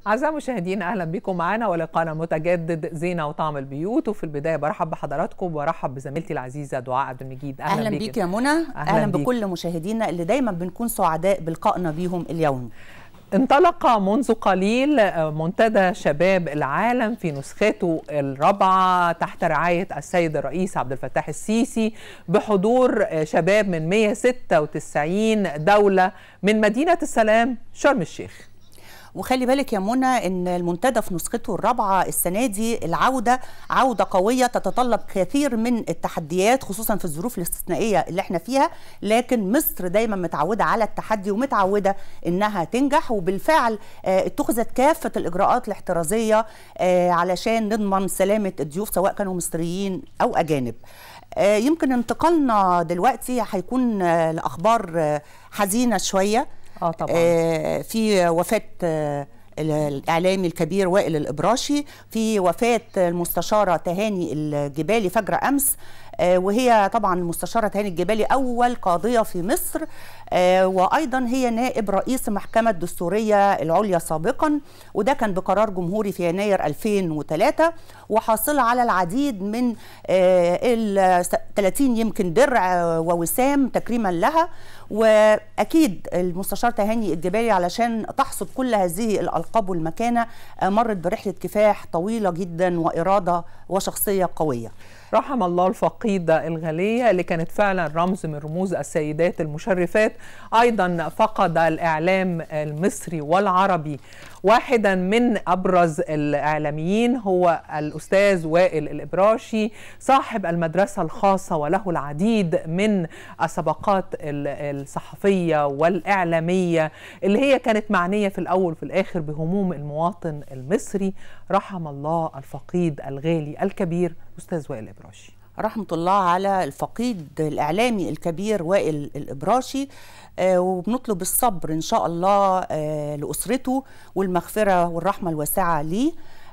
أعزائي المشاهدين أهلا بكم معنا ولقانا متجدد زينة وطعم البيوت وفي البداية برحب بحضراتكم وبرحب بزميلتي العزيزة دعاء عبد المجيد أهلا, أهلا بيك يا منى أهلا, أهلا بيك. بكل مشاهدينا اللي دايما بنكون سعداء بلقائنا بيهم اليوم انطلق منذ قليل منتدى شباب العالم في نسخته الرابعة تحت رعاية السيد الرئيس عبد الفتاح السيسي بحضور شباب من 196 دولة من مدينة السلام شرم الشيخ وخلي بالك يا منى ان المنتدى في نسخته الرابعه السنه دي العوده عوده قويه تتطلب كثير من التحديات خصوصا في الظروف الاستثنائيه اللي احنا فيها لكن مصر دايما متعوده على التحدي ومتعوده انها تنجح وبالفعل آه اتخذت كافه الاجراءات الاحترازيه آه علشان نضمن سلامه الضيوف سواء كانوا مصريين او اجانب آه يمكن انتقالنا دلوقتي هيكون آه لاخبار آه حزينه شويه اه طبعا آه في وفاه آه الاعلامي الكبير وائل الابراشي في وفاه المستشاره تهاني الجبالي فجر امس آه وهي طبعا المستشاره تهاني الجبالي اول قاضيه في مصر آه وايضا هي نائب رئيس المحكمه الدستوريه العليا سابقا وده كان بقرار جمهوري في يناير 2003 وحاصله على العديد من آه ال 30 يمكن درع ووسام تكريما لها واكيد المستشار تهاني الجبالي علشان تحصد كل هذه الالقاب والمكانه مرت برحله كفاح طويله جدا واراده وشخصيه قويه رحم الله الفقيدة الغالية اللي كانت فعلا رمز من رموز السيدات المشرفات أيضا فقد الإعلام المصري والعربي واحدا من أبرز الإعلاميين هو الأستاذ وائل الإبراشي صاحب المدرسة الخاصة وله العديد من السبقات الصحفية والإعلامية اللي هي كانت معنية في الأول وفي الآخر بهموم المواطن المصري رحم الله الفقيد الغالي الكبير أستاذ وائل الإبراشي رحمة الله على الفقيد الإعلامي الكبير وائل الإبراشي آه وبنطلب الصبر إن شاء الله آه لأسرته والمغفرة والرحمة الواسعة ليه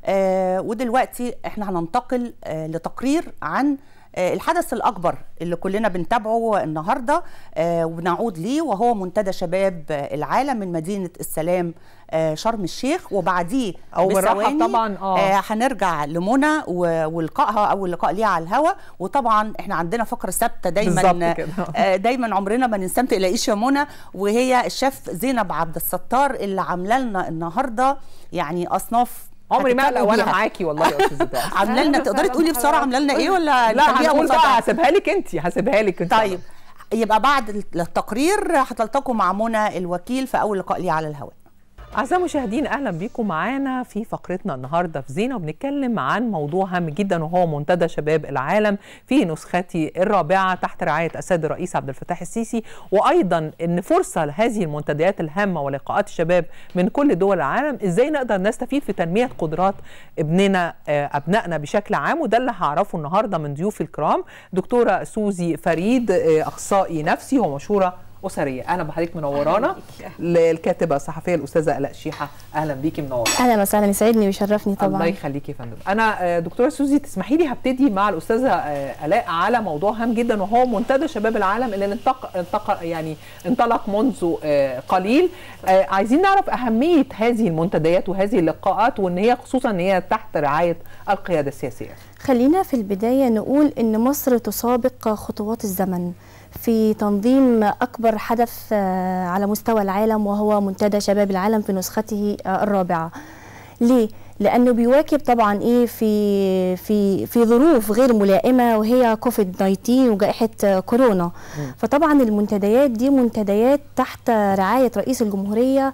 آه ودلوقتي احنا هننتقل آه لتقرير عن الحدث الأكبر اللي كلنا بنتابعه النهاردة وبنعود ليه وهو منتدى شباب العالم من مدينة السلام شرم الشيخ وبعديه او بثواني طبعا اه هنرجع لمنى ولقائها اول لقاء ليها على الهوا وطبعا احنا عندنا فقره ثابته دايما دايما عمرنا ما ننسى ما تقلقيش يا منى وهي الشيف زينب عبد الستار اللي عامله لنا النهارده يعني اصناف عمري ما اقلق وانا معاكي والله يا استاذه عامله لنا تقدري تقولي بسرعه عامله لنا ايه ولا لا هنقول بقى هسيبها لك انت هسيبها لك انت طيب يبقى بعد التقرير هتلتقوا مع منى الوكيل في اول لقاء ليه على الهواء أعزائي المشاهدين أهلا بيكم معانا في فقرتنا النهاردة في زينة وبنتكلم عن موضوع هام جدا وهو منتدى شباب العالم في نسختي الرابعة تحت رعاية السيد الرئيس عبد الفتاح السيسي وأيضا أن فرصة لهذه المنتديات الهامة ولقاءات الشباب من كل دول العالم إزاي نقدر نستفيد في تنمية قدرات ابننا أبنائنا بشكل عام وده اللي هعرفه النهاردة من ضيوفي الكرام دكتورة سوزي فريد أخصائي نفسي ومشهورة اسريه اهلا بحضرتك منورانا الكاتبه الصحفيه الاستاذه الاء شيحه اهلا بيكي منورانا اهلا وسهلا يسعدني ويشرفني طبعا الله يخليكي يا فندم انا دكتوره سوزي تسمحي لي هبتدي مع الاستاذه الاء على موضوع هام جدا وهو منتدى شباب العالم اللي انطلق انطلق يعني انطلق منذ قليل عايزين نعرف اهميه هذه المنتديات وهذه اللقاءات وان هي خصوصا ان هي تحت رعايه القياده السياسيه خلينا في البدايه نقول ان مصر تسابق خطوات الزمن في تنظيم أكبر حدث على مستوى العالم وهو منتدى شباب العالم في نسخته الرابعة ليه؟ لأنه بيواكب طبعا إيه في في في ظروف غير ملائمة وهي كوفيد 19 وجائحة كورونا فطبعا المنتديات دي منتديات تحت رعاية رئيس الجمهورية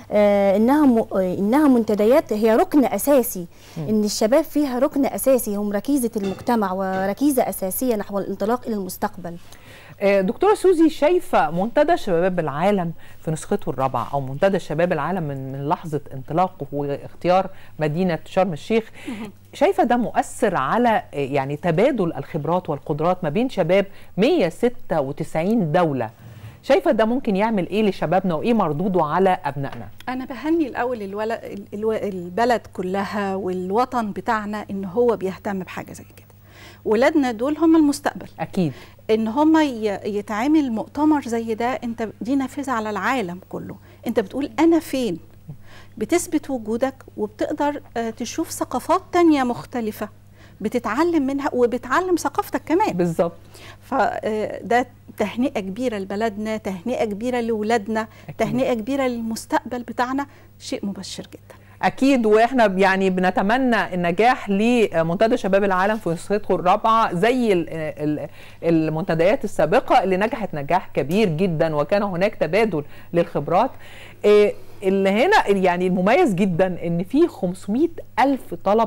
آه انها م... انها منتديات هي ركن اساسي م. ان الشباب فيها ركن اساسي هم ركيزه المجتمع وركيزه اساسيه نحو الانطلاق الى المستقبل دكتوره سوزي شايفه منتدى شباب العالم في نسخته الرابعه او منتدى شباب العالم من من لحظه انطلاقه واختيار مدينه شرم الشيخ شايفه ده مؤثر على يعني تبادل الخبرات والقدرات ما بين شباب 196 دوله شايفه ده ممكن يعمل ايه لشبابنا وايه مردوده على ابنائنا انا بهني الاول الولد البلد كلها والوطن بتاعنا ان هو بيهتم بحاجه زي كده ولادنا دول هم المستقبل اكيد ان هم يتعامل مؤتمر زي ده انت دي نافذه على العالم كله انت بتقول انا فين بتثبت وجودك وبتقدر آه، تشوف ثقافات تانية مختلفة بتتعلم منها وبتعلم ثقافتك كمان بالظبط فده تهنئة كبيرة لبلدنا تهنئة كبيرة لولادنا أكيد. تهنئة كبيرة للمستقبل بتاعنا شيء مبشر جدا اكيد واحنا يعني بنتمنى النجاح لمنتدى شباب العالم في نسخته الرابعه زي ال- ال- المنتديات السابقه اللي نجحت نجاح كبير جدا وكان هناك تبادل للخبرات إيه اللي هنا يعني المميز جدا ان في 500 الف طلب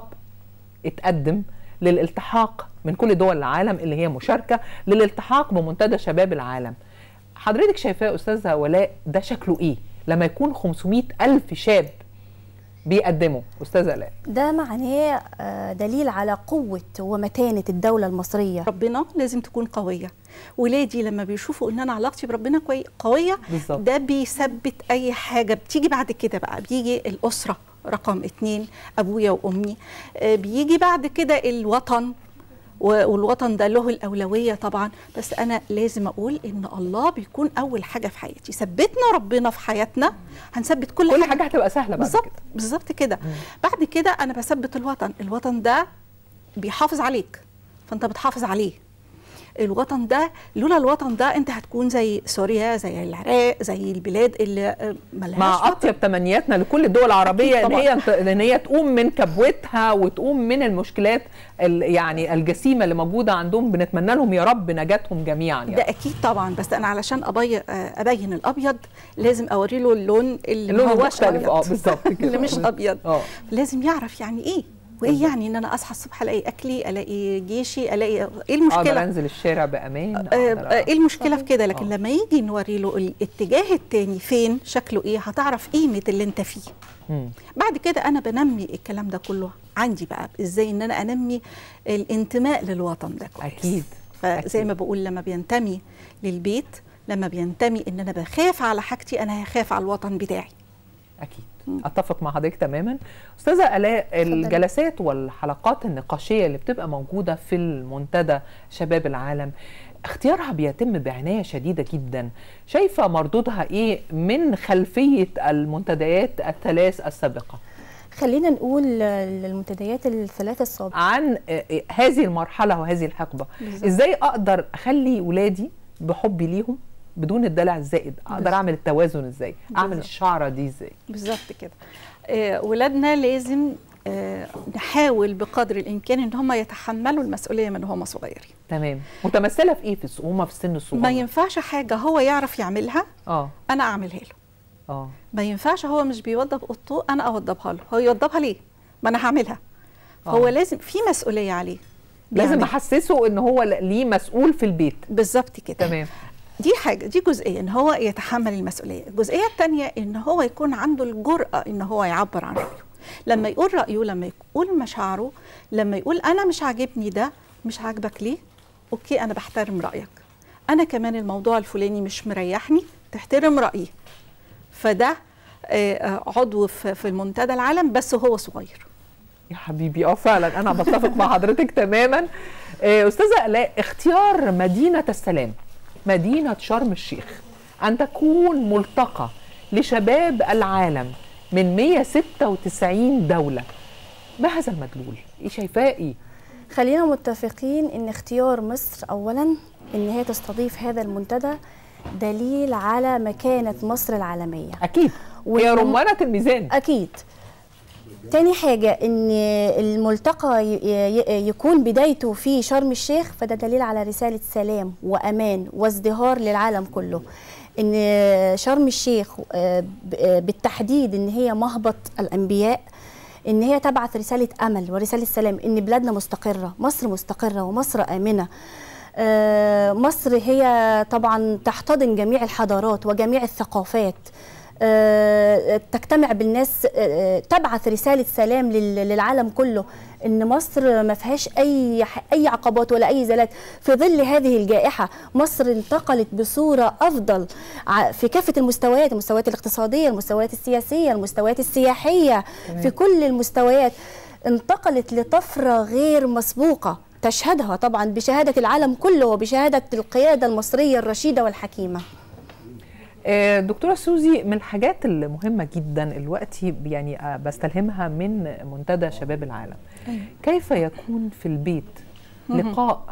اتقدم للالتحاق من كل دول العالم اللي هي مشاركه للالتحاق بمنتدى شباب العالم حضرتك شايفاه استاذه ولاء ده شكله ايه لما يكون 500 الف شاب بيقدموا استاذه الاء ده معناه آه، دليل على قوة ومتانة الدولة المصرية ربنا لازم تكون قوية ولادي لما بيشوفوا ان انا علاقتي بربنا كوي قوية بالظبط. ده بيثبت اي حاجة بتيجي بعد كده بقى بيجي الأسرة رقم اتنين أبويا وأمي آه، بيجي بعد كده الوطن و- والوطن ده له الأولوية طبعا بس أنا لازم أقول إن الله بيكون أول حاجة في حياتي ثبتنا ربنا في حياتنا هنثبت كل, كل حاجه هتبقى سهله بعد بالظبط كده بالظبط كده بعد كده انا بثبت الوطن الوطن ده بيحافظ عليك فانت بتحافظ عليه الوطن ده لولا الوطن ده انت هتكون زي سوريا زي العراق زي البلاد اللي آه، ملهاش مع وطن. اطيب تمنياتنا لكل الدول العربيه ان طبعاً. هي ان هي تقوم من كبوتها وتقوم من المشكلات ال- يعني الجسيمه اللي موجوده عندهم بنتمنى لهم يا رب نجاتهم جميعا يا ده رب. اكيد طبعا بس انا علشان أبي... آه، ابين الابيض لازم اوري له اللون اللي اللون ما هوش المختلف أبيض. اه بالظبط كده اللي مش ابيض اه لازم يعرف يعني ايه وايه يعني ان انا اصحى الصبح الاقي اكلي الاقي جيشي الاقي ايه اقدر المشكله انزل الشارع بامان آه، أقدر آه، ايه المشكله في كده لكن آه. لما يجي نوري له الاتجاه التاني فين شكله ايه هتعرف قيمه اللي انت فيه مم. بعد كده انا بنمي الكلام ده كله عندي بقى ازاي ان انا انمي الانتماء للوطن ده كويس اكيد فزي أكيد. ما بقول لما بينتمي للبيت لما بينتمي ان انا بخاف على حاجتي انا هخاف على الوطن بتاعي اكيد اتفق مع حضرتك تماما استاذه الاء الجلسات والحلقات النقاشيه اللي بتبقى موجوده في المنتدى شباب العالم اختيارها بيتم بعنايه شديده جدا شايفه مردودها ايه من خلفيه المنتديات الثلاث السابقه خلينا نقول للمنتديات الثلاثة السابقة عن آه، آه، هذه المرحله وهذه الحقبه ازاي اقدر اخلي ولادي بحبي ليهم بدون الدلع الزائد اقدر اعمل التوازن ازاي اعمل بالظبط. الشعره دي ازاي بالظبط كده آه، ولادنا لازم آه، نحاول بقدر الامكان ان هم يتحملوا المسؤوليه من هم صغيرين تمام متمثله في ايه في الس- هما في السن الصغير ما ينفعش حاجه هو يعرف يعملها اه انا اعملها له اه ما ينفعش هو مش بيوضب اوضته انا اوضبها له هو يوضبها ليه ما انا هعملها آه. هو لازم في مسؤوليه عليه لازم بيعمل. احسسه ان هو ل- ليه مسؤول في البيت بالظبط كده تمام دي حاجه دي جزئيه ان هو يتحمل المسؤوليه الجزئيه الثانيه ان هو يكون عنده الجرأه ان هو يعبر عن رايه لما يقول رايه لما يقول مشاعره لما يقول انا مش عاجبني ده مش عاجبك ليه اوكي انا بحترم رايك انا كمان الموضوع الفلاني مش مريحني تحترم رايي فده آه، آه، عضو في في المنتدى العالم بس هو صغير يا حبيبي اه فعلا انا بتفق مع حضرتك تماما آه، استاذه الاء اختيار مدينه السلام مدينه شرم الشيخ ان تكون ملتقى لشباب العالم من 196 دوله ما هذا المدلول ايه شايفاه ايه خلينا متفقين ان اختيار مصر اولا ان هي تستضيف هذا المنتدى دليل على مكانة مصر العالمية اكيد هي والم- رمانه الميزان أكيد تاني حاجة إن الملتقى ي- ي- يكون بدايته في شرم الشيخ فده دليل على رسالة سلام وأمان وازدهار للعالم كله إن شرم الشيخ آه، ب- آه، بالتحديد إن هي مهبط الأنبياء إن هي تبعث رسالة أمل ورسالة سلام إن بلادنا مستقرة مصر مستقرة ومصر آمنة آه، مصر هي طبعا تحتضن جميع الحضارات وجميع الثقافات آه، تجتمع بالناس آه، تبعث رسالة سلام لل- للعالم كله ان مصر ما فيهاش اي ح- اي عقبات ولا اي زلات في ظل هذه الجائحة مصر انتقلت بصورة افضل ع- في كافة المستويات المستويات الاقتصادية المستويات السياسية المستويات السياحية في كل المستويات انتقلت لطفرة غير مسبوقة تشهدها طبعا بشهادة العالم كله وبشهادة القيادة المصرية الرشيدة والحكيمة آه، دكتورة سوزي من الحاجات المهمة جدا دلوقتي يعني آه، بستلهمها من منتدى شباب العالم كيف يكون في البيت لقاء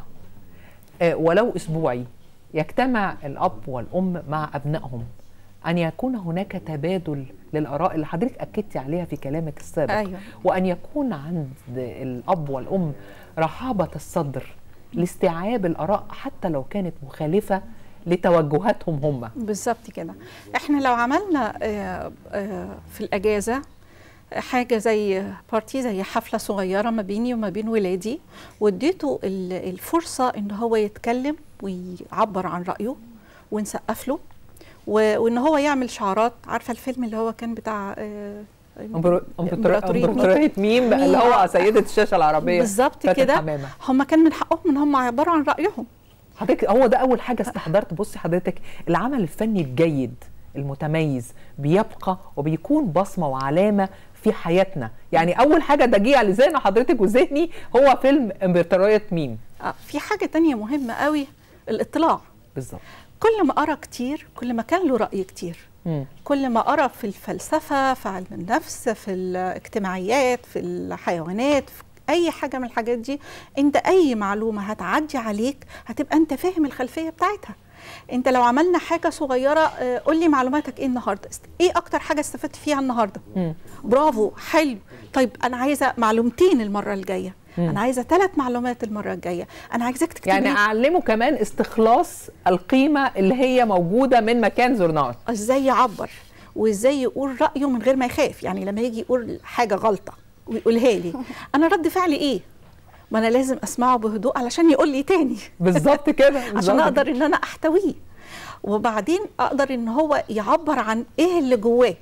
آه، ولو أسبوعي يجتمع الأب والأم مع أبنائهم أن يكون هناك تبادل للآراء اللي حضرتك أكدتي عليها في كلامك السابق أيوة. وأن يكون عند الأب والأم رحابة الصدر لاستيعاب الآراء حتى لو كانت مخالفة لتوجهاتهم هم بالظبط كده احنا لو عملنا آه، آه، في الاجازه حاجه زي بارتي زي حفله صغيره ما بيني وما بين ولادي واديته ال- الفرصه ان هو يتكلم ويعبر عن رايه ونسقف له و- وان هو يعمل شعارات عارفه الفيلم اللي هو كان بتاع آه، امبراطورية إمبراطورية مين؟ امبراطورية ميم بقى اللي هو سيدة الشاشة العربية بالظبط فاتن كده حمامة. هم كان من حقهم ان هم يعبروا عن رايهم حضرتك هو ده اول حاجه استحضرت بصي حضرتك العمل الفني الجيد المتميز بيبقى وبيكون بصمه وعلامه في حياتنا يعني اول حاجه ده جه على ذهن حضرتك وذهني هو فيلم امبراطوريه ميم آه، في حاجه تانية مهمه قوي الاطلاع بالظبط كل ما قرا كتير كل ما كان له راي كتير مم. كل ما قرا في الفلسفه في علم النفس في الاجتماعيات في الحيوانات في اي حاجه من الحاجات دي انت اي معلومه هتعدي عليك هتبقى انت فاهم الخلفيه بتاعتها انت لو عملنا حاجه صغيره آه، قول لي معلوماتك ايه النهارده است- ايه اكتر حاجه استفدت فيها النهارده مم. برافو حلو طيب انا عايزه معلومتين المره الجايه مم. انا عايزه ثلاث معلومات المره الجايه انا عايزاك تكتب يعني لي اعلمه كمان استخلاص القيمه اللي هي موجوده من مكان زرناه ازاي يعبر وازاي يقول رايه من غير ما يخاف يعني لما يجي يقول حاجه غلطه ويقولها لي انا رد فعلي ايه ما انا لازم اسمعه بهدوء علشان يقول لي تاني بالظبط كده عشان بالظبط اقدر ان انا احتويه وبعدين اقدر ان هو يعبر عن ايه اللي جواه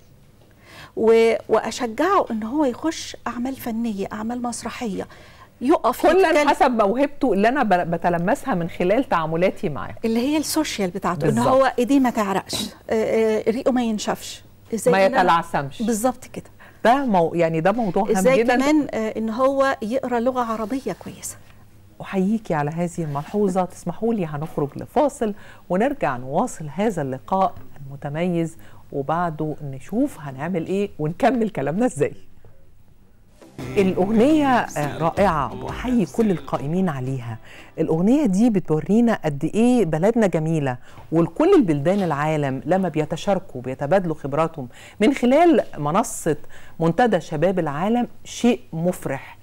و... واشجعه ان هو يخش اعمال فنيه اعمال مسرحيه يقف كلا يتكلم حسب موهبته اللي انا ب- بتلمسها من خلال تعاملاتي معاه اللي هي السوشيال بتاعته ان بالظبط. هو ايديه ما تعرقش آه، آه، ريقه ما ينشفش ازاي ما إن أنا- يتلعثمش بالظبط كده ده مو يعني ده موضوع هام ازاي جدا كمان آه، ان هو يقرا لغه عربيه كويسه احييكي على هذه الملحوظه تسمحوا لي هنخرج لفاصل ونرجع نواصل هذا اللقاء المتميز وبعده نشوف هنعمل ايه ونكمل كلامنا ازاي الأغنية آه، رائعة وأحيي كل القائمين عليها الأغنية دي بتورينا قد إيه بلدنا جميلة والكل البلدان العالم لما بيتشاركوا بيتبادلوا خبراتهم من خلال منصة منتدى شباب العالم شيء مفرح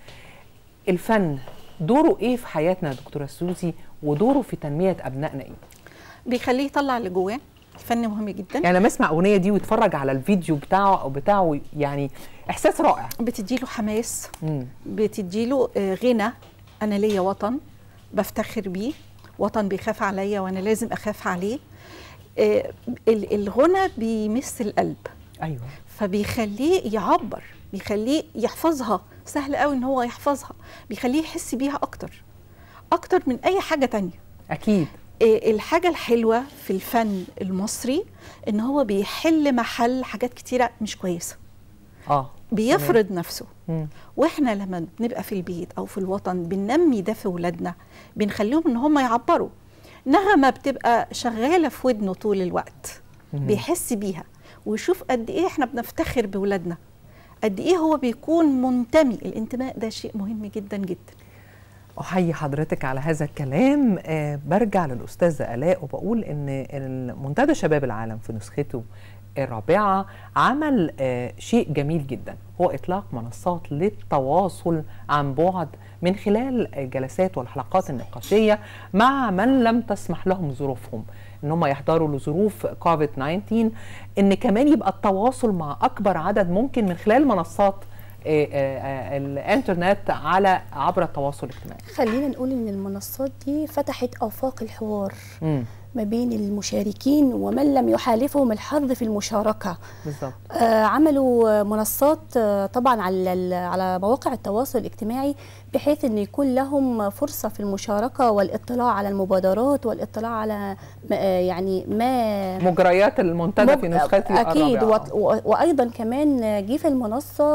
الفن دوره إيه في حياتنا يا دكتورة سوزي ودوره في تنمية أبنائنا إيه؟ بيخليه يطلع اللي جواه الفن مهم جدا يعني لما اسمع أغنية دي ويتفرج على الفيديو بتاعه أو بتاعه يعني إحساس رائع بتديله حماس مم. بتديله آه، غنى انا ليا وطن بفتخر بيه وطن بيخاف عليا وانا لازم اخاف عليه آه، ال- الغنى بيمس القلب أيوه فبيخليه يعبر بيخليه يحفظها سهل قوي ان هو يحفظها بيخليه يحس بيها اكتر اكتر من اي حاجه تانية أكيد إيه الحاجة الحلوة في الفن المصري ان هو بيحل محل حاجات كتيرة مش كويسة آه بيفرض نفسه مم. واحنا لما بنبقى في البيت او في الوطن بننمي ده في ولادنا بنخليهم ان هم يعبروا نغمة بتبقى شغالة في ودنه طول الوقت مم. بيحس بيها ويشوف قد ايه احنا بنفتخر بولادنا قد ايه هو بيكون منتمي الانتماء ده شيء مهم جدا جدا أحيي حضرتك على هذا الكلام آه برجع للأستاذة آلاء وبقول إن منتدى شباب العالم في نسخته الرابعة عمل آه شيء جميل جدا هو إطلاق منصات للتواصل عن بعد من خلال الجلسات والحلقات النقاشية مع من لم تسمح لهم ظروفهم ان هم يحضروا لظروف كوفيد 19 ان كمان يبقى التواصل مع اكبر عدد ممكن من خلال منصات آه، آه، آه، الانترنت على عبر التواصل الاجتماعي خلينا نقول ان المنصات دي فتحت افاق الحوار مم. ما بين المشاركين ومن لم يحالفهم الحظ في المشاركه بالظبط آه، عملوا منصات آه، طبعا على ال- على مواقع التواصل الاجتماعي بحيث ان يكون لهم فرصه في المشاركه والاطلاع على المبادرات والاطلاع على ما- آه، يعني ما مجريات المنتدى في مب- نسخته اكيد الرابعة. وط- و- وايضا كمان جه في المنصه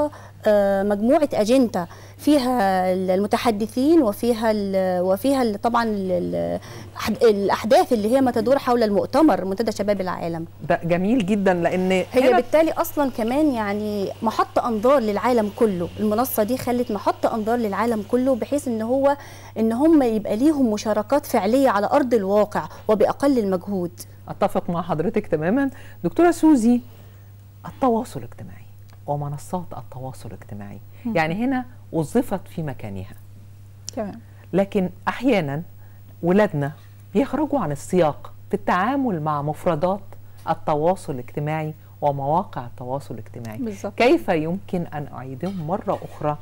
آه، مجموعه اجنده فيها المتحدثين وفيها ال- وفيها ال- طبعا ال- ال- الأح- الاحداث اللي هي ما تدور حول المؤتمر منتدى شباب العالم ده جميل جدا لان هي هنا بالتالي اصلا كمان يعني محط انظار للعالم كله المنصه دي خلت محط انظار للعالم كله بحيث ان هو ان هم يبقى ليهم مشاركات فعليه على ارض الواقع وباقل المجهود اتفق مع حضرتك تماما دكتوره سوزي التواصل الاجتماعي ومنصات التواصل الاجتماعي يعني هنا وظفت في مكانها تمام لكن احيانا ولادنا بيخرجوا عن السياق في التعامل مع مفردات التواصل الاجتماعي ومواقع التواصل الاجتماعي بالظبط. كيف يمكن ان اعيدهم مره اخرى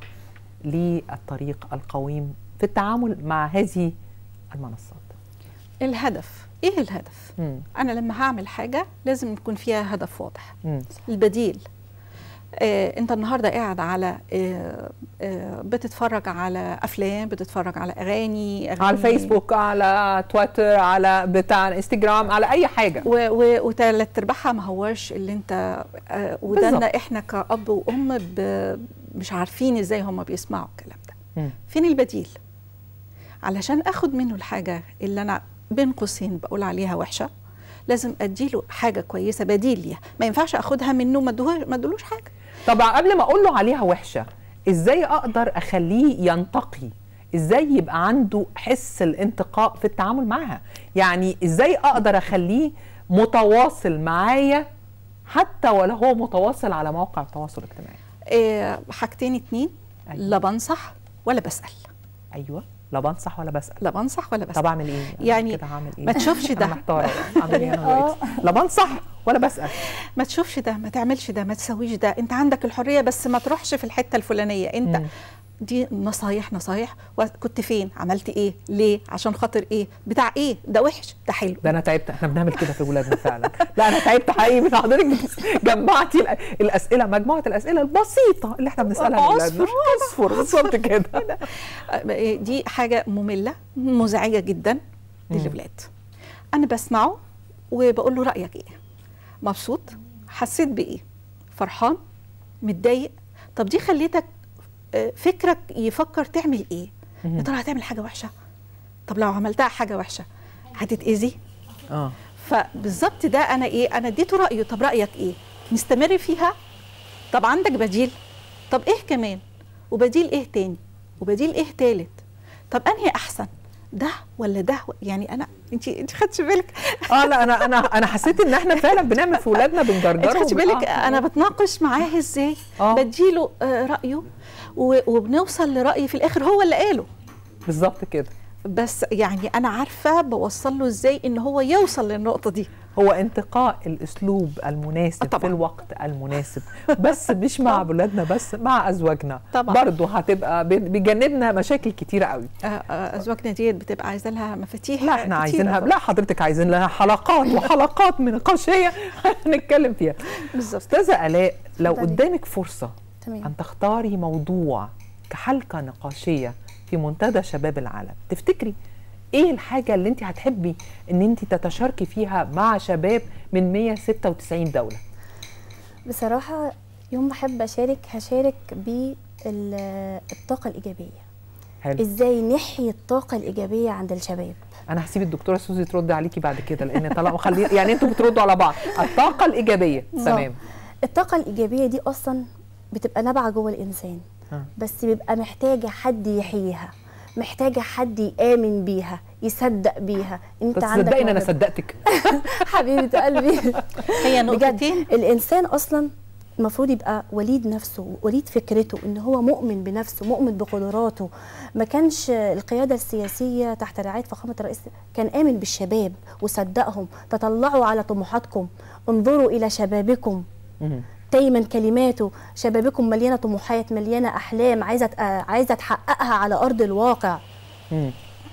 للطريق القويم في التعامل مع هذه المنصات الهدف ايه الهدف مم. انا لما هعمل حاجه لازم يكون فيها هدف واضح مم. البديل آه، انت النهارده قاعد على آه، آه، بتتفرج على افلام بتتفرج على اغاني, أغاني على الفيسبوك على تويتر على بتاع الانستجرام على اي حاجه و- و- وتلات ارباعها ما هواش اللي انت آه، ودنا بالظبط. احنا كاب وام ب- مش عارفين ازاي هم بيسمعوا الكلام ده مم. فين البديل علشان اخد منه الحاجه اللي انا بين قوسين بقول عليها وحشه لازم اديله حاجه كويسه بديل ليها ما ينفعش اخدها منه ما ادوهاش- ما ادولوش حاجه طبعا قبل ما اقول له عليها وحشه ازاي اقدر اخليه ينتقي ازاي يبقى عنده حس الانتقاء في التعامل معها يعني ازاي اقدر اخليه متواصل معايا حتى ولا هو متواصل على مواقع التواصل الاجتماعي آه، حاجتين اتنين أيوة. لا بنصح ولا بسال ايوه لا بنصح ولا بسال لا بنصح ولا بسال طب اعمل ايه أنا يعني كده هعمل ايه ما تشوفش انا ده محتاره اعمل ايه انا دلوقتي لا بنصح ولا بسال ما تشوفش ده ما تعملش ده ما تسويش ده انت عندك الحريه بس ما تروحش في الحته الفلانيه انت مم. دي نصايح نصايح كنت فين عملت ايه ليه عشان خاطر ايه بتاع ايه ده وحش ده حلو ده انا تعبت احنا بنعمل كده في ولادنا فعلا لا انا تعبت حقيقي من حضرتك جمعتي الأ- الاسئله مجموعه الاسئله البسيطه اللي احنا بنسالها لاولادنا عصفر. عصفر بالظبط كده آه، دي حاجه ممله مزعجه جدا للولاد انا بسمعه وبقول له رايك ايه مبسوط حسيت بايه فرحان متضايق طب دي خليتك آه، فكرك يفكر تعمل ايه يا ترى هتعمل حاجه وحشه طب لو عملتها حاجه وحشه هتتاذي اه فبالظبط ده انا ايه انا اديته رايه طب رايك ايه نستمر فيها طب عندك بديل طب ايه كمان وبديل ايه تاني وبديل ايه تالت طب انهي احسن ده ولا ده يعني انا انت انت خدتش بالك اه لا انا انا انا حسيت ان احنا فعلا بنعمل في ولادنا انت بنجرجرهم خدتش بالك آه. انا بتناقش معاه ازاي آه. بديله آه، رايه و- وبنوصل لراي في الاخر هو اللي قاله بالظبط كده بس يعني انا عارفه بوصل له ازاي ان هو يوصل للنقطه دي هو انتقاء الاسلوب المناسب طبعاً. في الوقت المناسب بس مش مع اولادنا بس مع ازواجنا طبعاً. برضه هتبقى بي- بيجنبنا مشاكل كتيره قوي آه، آه، ازواجنا ديت بتبقى عايزه لها مفاتيح لا احنا كتيرة عايزينها طبعاً. لا حضرتك عايزين لها حلقات وحلقات من نقاشيه هنتكلم فيها بالظبط استاذه الاء لو اتفضلي. قدامك فرصه تمام ان تختاري موضوع كحلقه نقاشيه في منتدى شباب العالم تفتكري ايه الحاجه اللي انت هتحبي ان انت تتشاركي فيها مع شباب من 196 دوله بصراحة يوم ما أحب أشارك هشارك بالطاقة الإيجابية حلو إزاي نحيي الطاقة الإيجابية عند الشباب انا هسيب الدكتوره سوزي ترد عليكي بعد كده لان طالما خلي يعني انتوا بتردوا على بعض الطاقه الايجابيه تمام الطاقة الإيجابية دي أصلا بتبقى نابعة جوه الإنسان آه. بس بيبقى محتاجة حد يحييها محتاجة حد يآمن بيها يصدق بيها انت بس عندك صدقيني انا موهبة. صدقتك حبيبة قلبي هي بجد نقطتين الانسان اصلا المفروض يبقى وليد نفسه وليد فكرته ان هو مؤمن بنفسه مؤمن بقدراته ما كانش القياده السياسيه تحت رعايه فخامه الرئيس كان امن بالشباب وصدقهم تطلعوا على طموحاتكم انظروا الى شبابكم مم. دايما كلماته شبابكم مليانه طموحات مليانه احلام عايزه تق- عايزه تحققها على ارض الواقع مم.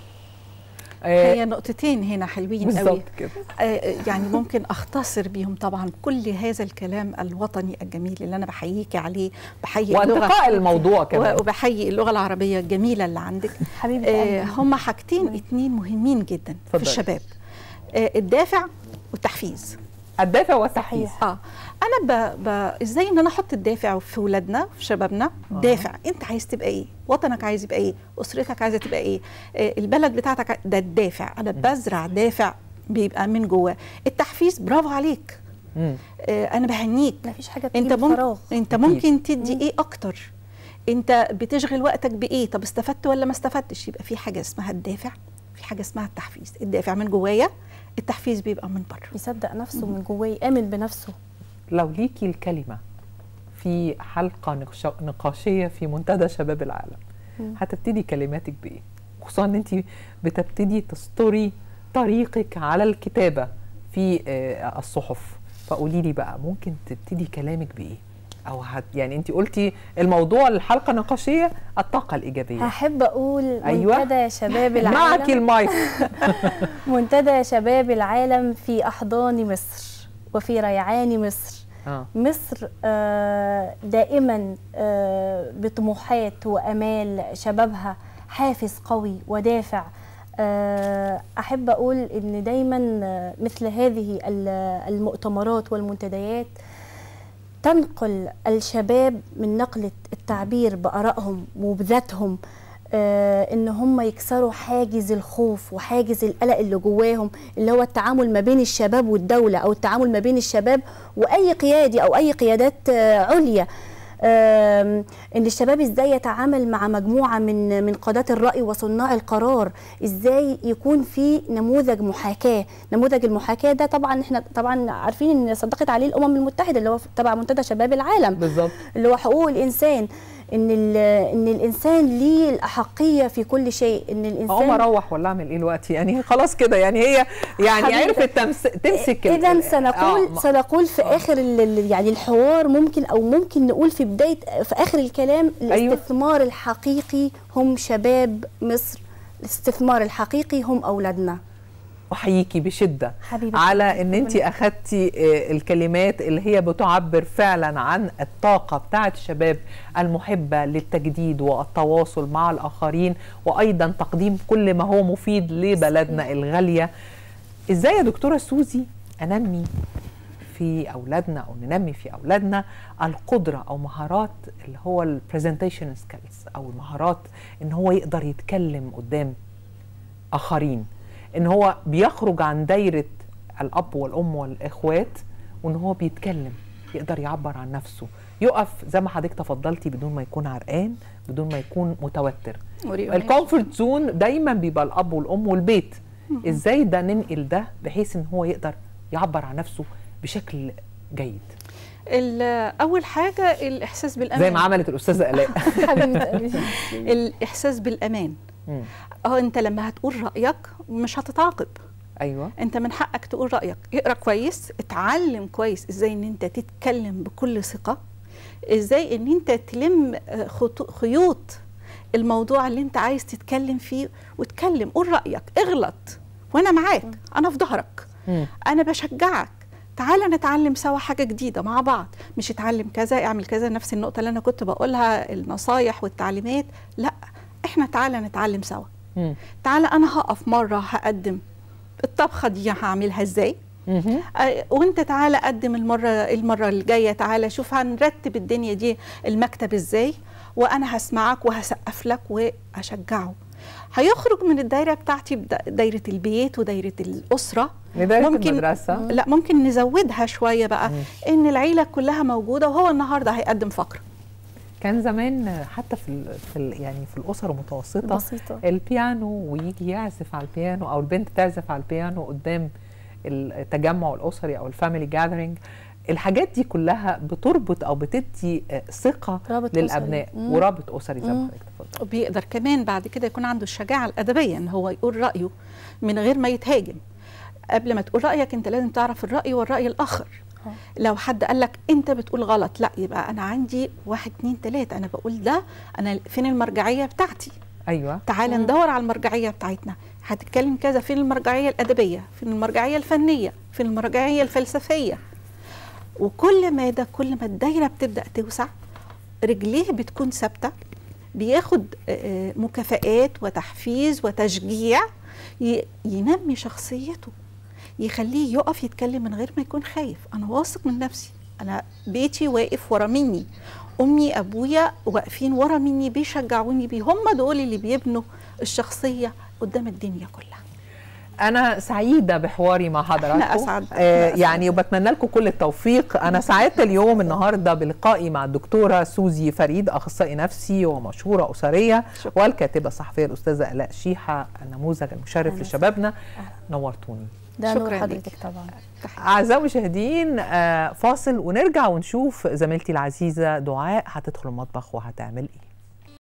آه، هي نقطتين هنا حلوين قوي بالظبط كده آه، يعني ممكن اختصر بيهم طبعا كل هذا الكلام الوطني الجميل اللي انا بحييكي عليه بحيي وانتقاء الموضوع كمان و- وبحيي اللغه العربيه الجميله اللي عندك حبيبه آه قلبي هم حاجتين اتنين مهمين جدا اتفضلي. في الشباب آه الدافع والتحفيز الدافع والتحفيز صحيح. اه انا ب... ب... ازاي ان انا احط الدافع في ولادنا في شبابنا دافع انت عايز تبقى ايه وطنك عايز يبقى ايه اسرتك عايزه تبقى ايه آه البلد بتاعتك ع- ده الدافع انا بزرع دافع بيبقى من جواه التحفيز برافو عليك مم. آه انا بهنيك ما فيش حاجه بتيجي انت ممكن بفراغ انت أكيد. ممكن تدي ايه اكتر انت بتشغل وقتك بايه طب استفدت ولا ما استفدتش يبقى في حاجه اسمها الدافع في حاجه اسمها التحفيز الدافع من جوايا التحفيز بيبقى من بره يصدق نفسه من جواه يامن بنفسه لو ليكي الكلمة في حلقة نقش- نقاشية في منتدى شباب العالم هتبتدي كلماتك بإيه؟ خصوصا ان انت بتبتدي تسطري طريقك على الكتابة في آه، الصحف فقولي لي بقى ممكن تبتدي كلامك بإيه؟ أو هت يعني انت قلتي الموضوع الحلقة النقاشية الطاقة الإيجابية هحب اقول أيوة. منتدى شباب معك العالم المايك منتدى شباب العالم في احضان مصر وفي ريعان مصر آه. مصر آه، دائما آه، بطموحات وامال شبابها حافز قوي ودافع آه، احب اقول ان دايما آه، مثل هذه ال- المؤتمرات والمنتديات تنقل الشباب من نقلة التعبير بآرائهم وبذاتهم آه ان هم يكسروا حاجز الخوف وحاجز القلق اللي جواهم اللي هو التعامل ما بين الشباب والدولة او التعامل ما بين الشباب واي قيادي او اي قيادات آه عليا آم، ان الشباب ازاي يتعامل مع مجموعه من من قادة الراي وصناع القرار ازاي يكون في نموذج محاكاه نموذج المحاكاه ده طبعا احنا طبعا عارفين ان صدقت عليه الامم المتحده اللي هو تبع منتدى شباب العالم بالظبط اللي هو حقوق الانسان ان ال- ان الانسان ليه الاحقيه في كل شيء ان اقوم الانسان اروح ولا اعمل ايه دلوقتي يعني خلاص كده يعني هي يعني حبيبتي. عرفت تمس... تمسك ال- اذا ال- سنقول آه، ما- سنقول في اخر ال- ال- يعني الحوار ممكن او ممكن نقول في بدايه في اخر الكلام أيوة. الاستثمار الحقيقي هم شباب مصر الاستثمار الحقيقي هم اولادنا احييكي بشده حبيبتي. على ان انت ربنا اخذتي آه، الكلمات اللي هي بتعبر فعلا عن الطاقه بتاعه الشباب المحبه للتجديد والتواصل مع الاخرين وايضا تقديم كل ما هو مفيد لبلدنا الغاليه ازاي يا دكتوره سوزي انمي في اولادنا او ننمي في اولادنا القدره او مهارات اللي هو البرزنتيشن سكيلز او المهارات ان هو يقدر يتكلم قدام اخرين ان هو بيخرج عن دايره الاب والام والاخوات وان هو بيتكلم يقدر يعبر عن نفسه يقف زي ما حضرتك تفضلتي بدون ما يكون عرقان بدون ما يكون متوتر الكومفورت زون دايما بيبقى الاب والام والبيت ازاي ده ننقل ده بحيث ان هو يقدر يعبر عن نفسه بشكل جيد ال- اول حاجه الاحساس بالامان زي ما عملت الاستاذه الاء حبيبه قلبي الاحساس بالامان مم. اه انت لما هتقول رايك مش هتتعاقب ايوه انت من حقك تقول رايك اقرا كويس اتعلم كويس ازاي ان انت تتكلم بكل ثقه ازاي ان انت تلم آه، خطو- خيوط الموضوع اللي انت عايز تتكلم فيه وتكلم قول رايك اغلط وانا معاك انا في ظهرك مم. انا بشجعك تعالى نتعلم سوا حاجه جديده مع بعض مش اتعلم كذا اعمل كذا نفس النقطه اللي انا كنت بقولها النصايح والتعليمات لا احنا تعالى نتعلم سوا مم. تعالى انا هقف مره هقدم الطبخه دي هعملها ازاي مهم. آه، وانت تعالى قدم المره المره الجايه تعالى شوف هنرتب الدنيا دي المكتب ازاي وانا هسمعك وهسقف لك واشجعه هيخرج من الدايره بتاعتي بدا- دايره البيت ودايره الاسره لدايره ممكن- المدرسه لا ممكن نزودها شويه بقى ان العيله كلها موجوده وهو النهارده هيقدم فقره كان زمان حتى في ال في ال يعني في الاسر المتوسطه بسيطة. البيانو ويجي يعزف على البيانو او البنت تعزف على البيانو قدام التجمع الاسري او الفاميلي جاذرينج الحاجات دي كلها بتربط او بتدي آه، ثقه رابط للابناء أسري. مم. ورابط اسري زي ما مم. حضرتك تفضلت وبيقدر كمان بعد كده يكون عنده الشجاعه الادبيه ان هو يقول رايه من غير ما يتهاجم قبل ما تقول رايك انت لازم تعرف الراي والراي الاخر آه. لو حد قال لك انت بتقول غلط لا يبقى انا عندي واحد اتنين تلاته انا بقول ده انا فين المرجعيه بتاعتي ايوه تعالى ندور على المرجعيه بتاعتنا هتتكلم كذا فين المرجعيه الادبيه فين المرجعيه الفنيه فين المرجعيه الفلسفيه وكل ما ده كل ما الدايره بتبدا توسع رجليه بتكون ثابته بياخد آه، مكافآت وتحفيز وتشجيع ي- ينمي شخصيته يخليه يقف يتكلم من غير ما يكون خايف انا واثق من نفسي انا بيتي واقف ورا مني امي ابويا واقفين ورا مني بيشجعوني بيه هم دول اللي بيبنوا الشخصيه قدام الدنيا كلها انا سعيده بحواري مع حضراتكم إحنا أسعد. آه إحنا يعني وبتمنى لكم كل التوفيق انا سعدت اليوم النهارده بلقائي مع الدكتوره سوزي فريد اخصائي نفسي ومشهوره اسريه شكرا. والكاتبه الصحفيه الاستاذه الاء شيحه النموذج المشرف أهلا لشبابنا نورتوني ده شكراً نور ليك. حضرتك طبعا اعزائي المشاهدين آه، فاصل ونرجع ونشوف زميلتي العزيزه دعاء هتدخل المطبخ وهتعمل ايه